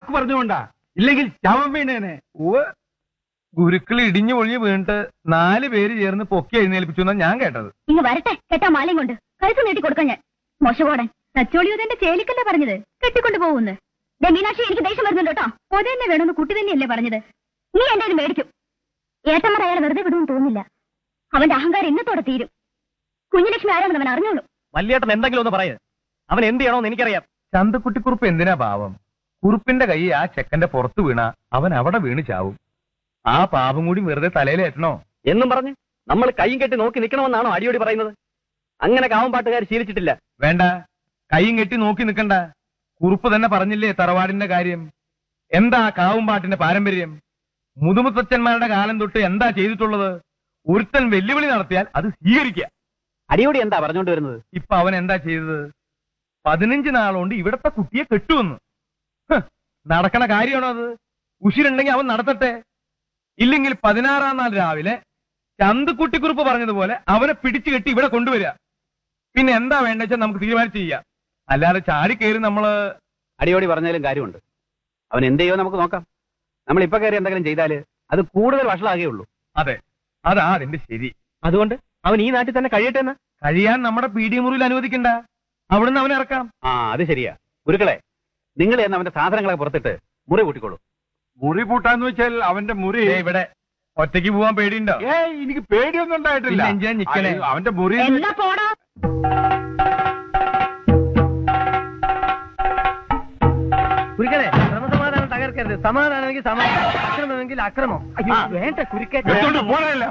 വാക്ക് പറഞ്ഞുകൊണ്ടാ ഇല്ലെങ്കിൽ ശവം വീണേനെ ഉവ്വ് ഗുരുക്കൾ ഇടിഞ്ഞു പൊളിഞ്ഞു വീണിട്ട് നാല് പേര് ചേർന്ന് പൊക്കി എഴുന്നേൽപ്പിച്ചു എന്നാ ഞാൻ കേട്ടത് ഇങ്ങ് വരട്ടെ കെട്ടാ മാലയും കൊണ്ട് കഴുത്ത് നീട്ടി കൊടുക്കാൻ ഞാൻ മോശപോടൻ തച്ചോളിയോതെന്റെ ചേലിക്കല്ലേ പറഞ്ഞത് കെട്ടിക്കൊണ്ട് പോകുന്നു ദേ മീനാക്ഷി എനിക്ക് ദേഷ്യം വരുന്നുണ്ട് കേട്ടോ പൊത തന്നെ വേണമെന്ന് കുട്ടി തന്നെയല്ലേ പറഞ്ഞത് നീ എന്റെ ഇത് മേടിക്കും ഏട്ടന്മാർ അയാളെ വെറുതെ വിടുമെന്ന് തോന്നുന്നില്ല അവന്റെ അഹങ്കാരം ഇന്നത്തോടെ തീരും കുഞ്ഞുലക്ഷ്മി ആരാണെന്ന് അവൻ അറിഞ്ഞോളൂ വല്യേട്ടൻ എന്തെങ്കിലും ഒന്ന് പറയേ അവൻ എന്ത് ചെയ്യണമെന്ന് എനിക്കറിയാം ചന്തക്കുട്ടിക്കുറുപ്പ് എന്തിനാ പാവം കുറുപ്പിന്റെ കൈ ആ ചെക്കന്റെ പുറത്ത് വീണ അവൻ അവിടെ വീണ് ചാവും ആ പാപം കൂടി വെറുതെ തലയിലേറ്റണോ എന്നും പറഞ്ഞ് നമ്മൾ കൈയും കെട്ടി നോക്കി നിൽക്കണമെന്നാണോ അടിയോടി പറയുന്നത് അങ്ങനെ കാവും പാട്ടുകാർ ശീലിച്ചിട്ടില്ല വേണ്ട കൈയും കെട്ടി നോക്കി നിൽക്കണ്ട കുറുപ്പ് തന്നെ പറഞ്ഞില്ലേ തറവാടിന്റെ കാര്യം എന്താ കാവുംപാട്ടിന്റെ പാരമ്പര്യം മുതുമുത്തച്ഛന്മാരുടെ കാലം തൊട്ട് എന്താ ചെയ്തിട്ടുള്ളത് ഒരുത്തൻ വെല്ലുവിളി നടത്തിയാൽ അത് സ്വീകരിക്കുക അടിയോടി എന്താ പറഞ്ഞുകൊണ്ട് വരുന്നത് ഇപ്പൊ അവൻ എന്താ ചെയ്തത് പതിനഞ്ച് നാളുകൊണ്ട് ഇവിടത്തെ കുട്ടിയെ കെട്ടുവന്നു ഹ്, നടക്കണ കാര്യമാണോ അത് ഉശിരുണ്ടെങ്കിൽ അവൻ നടത്തട്ടെ ഇല്ലെങ്കിൽ പതിനാറാം നാൾ രാവിലെ ചന്തുക്കുട്ടിക്കുറിപ്പ് പറഞ്ഞതുപോലെ അവനെ പിടിച്ചു കെട്ടി ഇവിടെ കൊണ്ടുവരിക പിന്നെ എന്താ വേണ്ട വെച്ചാൽ നമുക്ക് തീരുമാനിച്ച് ചെയ്യാം അല്ലാതെ ചാടി കയറി നമ്മള് അടിയോടി പറഞ്ഞാലും കാര്യമുണ്ട് അവൻ എന്ത് ചെയ്യുമോ നമുക്ക് നോക്കാം നമ്മൾ ഇപ്പൊ കയറി എന്തെങ്കിലും ചെയ്താല് അത് കൂടുതൽ വഷളാകുകയുള്ളൂ അതെ അതാ അതിന്റെ ശരി അതുകൊണ്ട് അവൻ ഈ നാട്ടിൽ തന്നെ കഴിയട്ടെ എന്ന് കഴിയാൻ നമ്മുടെ പീഡിയ മുറിയിൽ അനുവദിക്കണ്ട അവിടുന്ന് അവനെ ഇറക്കാം ആ അത് ശരിയാ ഗുരുക്കളെ നിങ്ങൾ എന്ന് അവന്റെ സാധനങ്ങളൊക്കെ പുറത്തിട്ട് മുറി കൂട്ടിക്കോളൂ മുറി പൂട്ടാന്ന് വെച്ചാൽ അവന്റെ മുറി ദേ ഇവിടെ ഒറ്റയ്ക്ക് പോവാൻ പേടിയുണ്ടോ ഏയ് എനിക്ക് പേടിയൊന്നും ഉണ്ടായിട്ടില്ല പിന്നെ എന്തിനാ നിക്കണേ? അയ്യോ, അവന്റെ മുറി എന്നാ പോടാ കുരുക്കളെ ക്രമസമാധാനം തകർക്കരുത് സമാധാനമെങ്കിൽ സമാധാനം അക്രമമെങ്കിൽ അക്രമം അയ്യോ വേണ്ട കുരുക്കേ എടുത്തോണ്ട് പോണല്ല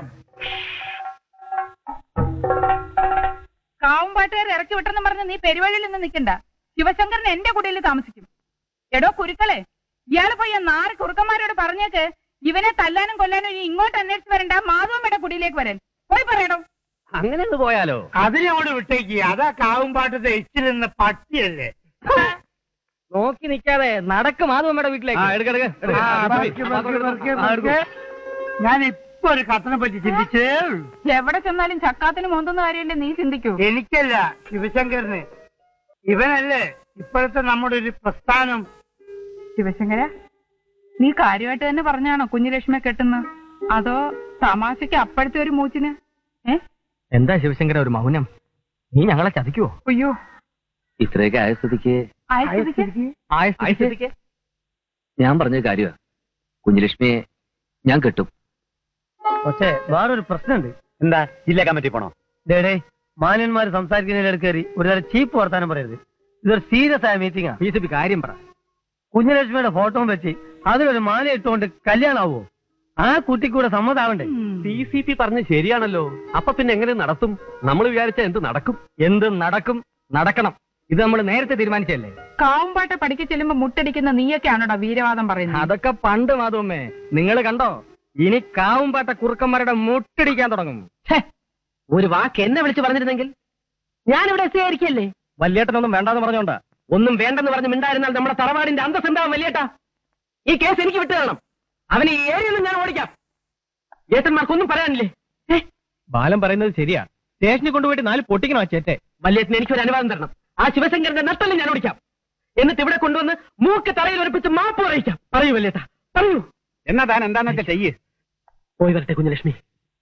കാവുംപാട്ടുകാർ ഇറക്കി വിട്ടെന്ന് പറഞ്ഞ് നീ പെരുവഴിയിൽ നിന്ന് നിൽക്കണ്ട ശിവശങ്കരൻ എന്റെ കുടിയിൽ താമസിക്കും എടോ കുരുക്കളെ ഇയാള് പോയി ആ നാല് കുറുക്കന്മാരോട് പറഞ്ഞേക്ക് ഇവനെ തല്ലാനും കൊല്ലാനും ഇനി ഇങ്ങോട്ട് അന്വേഷിച്ച് വരണ്ട മാധവമ്മയുടെ കുടിയിലേക്ക് വരാൻ പോയി പറയടോ അങ്ങനെ ഒന്ന് പോയാലോ അതിനോട് വിട്ടേക്ക് അതാ കാവുംപാട്ടത്തെ ഇച്ചിരുന്ന പട്ടിയല്ലേ നോക്കി നിൽക്കാതെ നടക്കും മാധവമ്മയുടെ വീട്ടിലേക്ക് ആ, പറിക്ക്, പറിക്ക്, പറിക്ക്, പറിക്ക്. ഞാൻ ഇപ്പൊ ഒരു കത്തിനെ പറ്റി ചിന്തിച്ചേ ഉള്ളൂ. എവിടെ ചെന്നാലും ചക്കാത്തിന് മോന്തുന്ന കാര്യമല്ലേ നീ ചിന്തിക്കൂ എനിക്കല്ല ശിവശങ്കരന് ഇവനല്ലേ ഇപ്പോഴത്തെ നമ്മുടെ ഒരു പ്രസ്ഥാനം ശിവശങ്കര നീ കാര്യമായിട്ട് തന്നെ പറഞ്ഞാണോ കുഞ്ഞുലക്ഷ്മിയെ കെട്ടുന്ന അതോ തമാശയ്ക്ക് അപ്പോഴത്തെ ഒരു മൂച്ചിന് ഏ എന്താ ശിവശങ്കര ഒരു മൗനം നീ ഞങ്ങളെ ചതിക്കുവോ അയ്യോ ഇത്രയൊക്കെ ആയ സ്ഥിതിക്ക് ആയിരത്തിക്ക് ആയ സ്ഥിതിക്ക് ഞാൻ പറഞ്ഞ കാര്യമാ കുഞ്ഞുലക്ഷ്മിയെ ഞാൻ കെട്ടും പക്ഷേ വേറൊരു പ്രശ്നമുണ്ട് എന്താ ജില്ലാ കമ്മിറ്റി പോണോ ഡേ മാന്യന്മാര് സംസാരിക്കുന്നതിൽ കയറി ഒരു തരം ചീപ്പ് വർത്താനം പറയരുത് ഇതൊരു സീരിയസ് ആയ മീറ്റിംഗാ ബി ജെ പി കാര്യം പറ കുഞ്ഞുലക്ഷ്മിയുടെ ഫോട്ടോ വെച്ച് അതിലൊരു മാല ഇട്ടുകൊണ്ട് കല്യാണാവോ ആ കുട്ടിക്കൂടെ സമ്മതാവണ്ടേ സി സി പി പറഞ്ഞ് ശരിയാണല്ലോ അപ്പൊ പിന്നെ എങ്ങനെ നടത്തും നമ്മൾ വിചാരിച്ച എന്ത് നടക്കും എന്ത് നടക്കും നടക്കണം ഇത് നമ്മൾ നേരത്തെ തീരുമാനിച്ചല്ലേ കാവുംപാട്ട പഠിക്ക് ചെല്ലുമ്പോ മുട്ടടിക്കുന്ന നീയൊക്കെയാണോടാ വീരവാദം പറയുന്നത് അതൊക്കെ പണ്ട് മാധവമ്മേ നിങ്ങൾ കണ്ടോ ഇനി കാവുംപാട്ട കുറുക്കന്മാരുടെ മുട്ടടിക്കാൻ തുടങ്ങും ഒരു വാക്ക് എന്നെ വിളിച്ച് പറഞ്ഞിരുന്നെങ്കിൽ ഞാനിവിടെ എത്തിയായിരിക്കല്ലേ വല്യേട്ടനൊന്നും വേണ്ടാന്ന് പറഞ്ഞോണ്ടാ ഒന്നും വേണ്ടെന്ന് പറഞ്ഞ് മിണ്ടായിരുന്നാൽ നമ്മുടെ തറവാടിന്റെ അന്തസ് എന്താവും വലിയേട്ടാ ഈ കേസ് എനിക്ക് വിട്ടു തരണം അവനെ ഈ ഏരിയയിൽ ഞാൻ ഓടിക്കാം ഏട്ടന്മാർക്കൊന്നും പറയാനില്ലേ ബാലൻ പറയുന്നത് ശരിയാ സ്റ്റേഷനിൽ കൊണ്ടുപോയിട്ട് നാല് പൊട്ടിക്കണോ ചേറ്റെ വല്യേട്ടന് എനിക്കൊരു അനുവാദം തരണം ആ ശിവശങ്കരന്റെ നട്ടല് ഞാൻ ഓടിക്കാം എന്നിട്ട് ഇവിടെ കൊണ്ടുവന്ന് മൂക്ക് തറയിൽ ഉറപ്പിച്ച് മാപ്പ് പറയിക്കാം പറയൂ വല്യേട്ടാ പറയൂ എന്നാ താൻ എന്താന്നൊക്കെ ചെയ്യ് പോയി വരട്ടെ കുഞ്ഞലക്ഷ്മി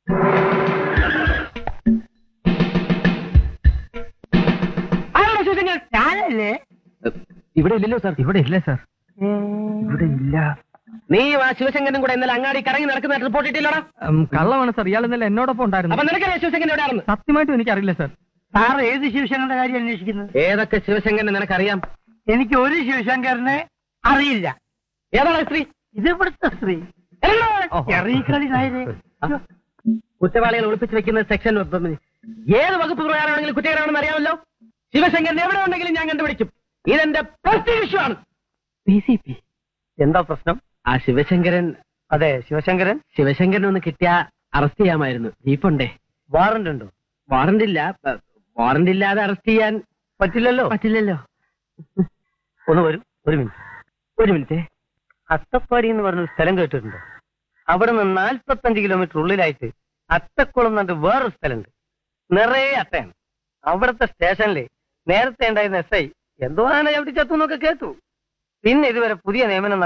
ആരാണ് ശിവശങ്കരൻ ഞാനല്ലേ ഇവിടെ ഇല്ലല്ലോ സാർ ഇവിടെ ഇല്ല സാർ ഇവിടെ ഇല്ല നീ ആ ശിവശങ്കരനും കൂടെ ഇന്നലെ അങ്ങാടി കറങ്ങി നടക്കുന്ന റിപ്പോർട്ട് ഇട്ടില്ലടാ കള്ളമാണ് സാർ ഇയാൾ ഇന്നലെ എന്നോടൊപ്പം ഉണ്ടായിരുന്നു അപ്പൊ നിനക്കറിയാം ശിവശങ്കരൻ എവിടെയാണെന്ന് സത്യമായിട്ടും എനിക്കറിയില്ല സാർ സാർ ഏത് ശിവശങ്കരന്റെ കാര്യം അന്വേഷിക്കുന്നത് ഏതൊക്കെ ശിവശങ്കരനെ നിനക്കറിയാം എനിക്ക് ഒരു ശിവശങ്കരനെ അറിയില്ല ഏതാണ് സ്ത്രീ ഇത് ഇവിടുത്തെ സ്ത്രീ എറീക്കളി നായരെ കുറ്റവാളികൾ ഒളിപ്പിച്ച് വെക്കുന്ന സെക്ഷൻ ഏത് വകുപ്പ് പ്രകാരമാണെങ്കിലും കുറ്റകരമാണെന്ന് അറിയാമല്ലോ ശിവശങ്കരൻ എവിടെ ഉണ്ടെങ്കിലും ഞാൻ കണ്ടുപിടിക്കും ഇതെന്റെ പ്രസ്റ്റീജ് ഇഷ്യൂ ആണ് എന്താ പ്രശ്നം ആ ശിവശങ്കരൻ അതെ ശിവശങ്കരൻ ശിവശങ്കരൻ ഒന്ന് കിട്ടിയ അറസ്റ്റ് ചെയ്യാമായിരുന്നു ജീപ്പുണ്ടേ വാറന്റ് ഉണ്ടോ വാറന്റ് ഇല്ല വാറന്റ് ഇല്ലാതെ അറസ്റ്റ് ചെയ്യാൻ പറ്റില്ലല്ലോ പറ്റില്ലല്ലോ ഒന്ന് വരും ഒരു മിനിറ്റ് ഒരു മിനിറ്റ് അത്തപ്പാടി എന്ന് പറഞ്ഞൊരു സ്ഥലം കേട്ടിട്ടുണ്ടോ അവിടെ നിന്ന് നാൽപ്പത്തഞ്ച് കിലോമീറ്റർ ഉള്ളിലായിട്ട് അത്തക്കുളം എന്ന് പറഞ്ഞിട്ട് വേറൊരു സ്ഥലമുണ്ട് നിറയെ അട്ടയാണ് അവിടുത്തെ സ്റ്റേഷനിൽ നേരത്തെ ഉണ്ടായിരുന്ന എസ് ഐ എന്തോ ആന ചവിട്ടി ചത്തു എന്നൊക്കെ കേട്ടു പിന്നെ ഇതുവരെ പുതിയ നിയമനം